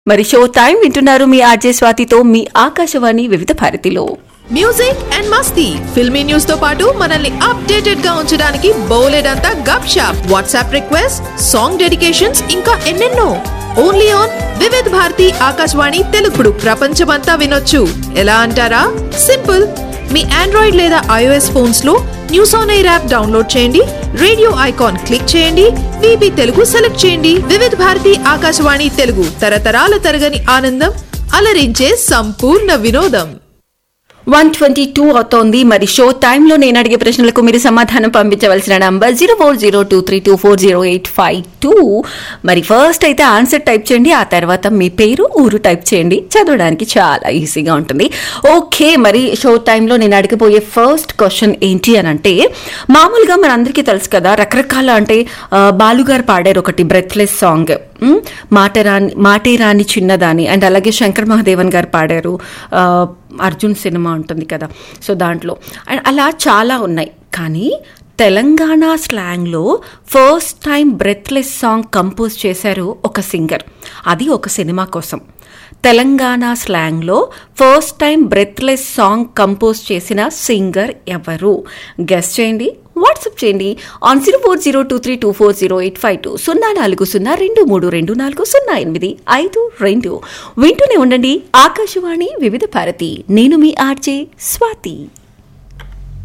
మరి show time వింటున్నారు మీ RJ స్వాతితో మీ ఆకాశవాణి వివిధ భారతిలో మ్యూజిక్ అండ్ మస్తీ ఫిల్మీ న్యూస్ తో పాటు మనల్ని అప్డేటెడ్ గా ఉంచడానికి బోలెడంతా గప్ షాప్ వాట్సాప్ రిక్వెస్ట్ సాంగ్ డెడికేషన్స్ ఇంకా ఎన్నెన్నో ఓన్లీ ఆన్ వివిధ్ భారతి ఆకాశవాణి తెలుగుడు ప్రపంచమంతా వినొచ్చు ఎలా అంటారా సింపుల్ మీ ఆండ్రాయిడ్ లేదా ఐఓఎస్ ఫోన్స్ లో news on air app download చేయండి రేడియో ఐకాన్ క్లిక్ చేయండి విబి తెలుగు సెలెక్ట్ చేయండి వివిధ భారతి ఆకాశవాణి తెలుగు తరతరాల తరగని ఆనందం అలరించే సంపూర్ణ వినోదం వన్ ట్వంటీ టూ అవుతోంది మరి షో టైంలో నేను అడిగే ప్రశ్నలకు మీరు సమాధానం పంపించవలసిన number zero four zero two three two four zero eight five two మరి ఫస్ట్ అయితే ఆన్సర్ టైప్ చేయండి ఆ తర్వాత మీ పేరు ఊరు టైప్ చేయండి చదవడానికి చాలా ఈజీగా ఉంటుంది ఓకే మరి షో టైంలో నేను అడిగిపోయే ఫస్ట్ క్వశ్చన్ ఏంటి అని అంటే మామూలుగా మన అందరికీ తెలుసు కదా రకరకాల అంటే ఆ, బాలుగారు పాడారు ఒకటి బ్రెత్లెస్ సాంగ్ ఉమ్, మాట రాని మాటే రాని చిన్నదాని అండ్ అలాగే శంకర్ మహాదేవన్ గారు పాడారు ఆ, అర్జున్ సినిమా ఉంటుంది కదా సో దాంట్లో అండ్ అలా చాలా ఉన్నాయి కానీ తెలంగాణ స్లాంగ్లో first time breathless song compose చేశారు ఒక సింగర్ అది ఒక సినిమా కోసం తెలంగాణ స్లాంగ్లో first time breathless song compose చేసిన సింగర్ ఎవరు గెస్ట్ చేయండి వాట్సాప్ చేయండి on zero four zero two three two four zero eight five two సున్నా నాలుగు సున్నా రెండు మూడు రెండు నాలుగు సున్నా ఎనిమిది ఐదు రెండు వింటూనే ఉండండి ఆకాశవాణి వివిధ భారతి నేను మీ ఆర్జే స్వాతి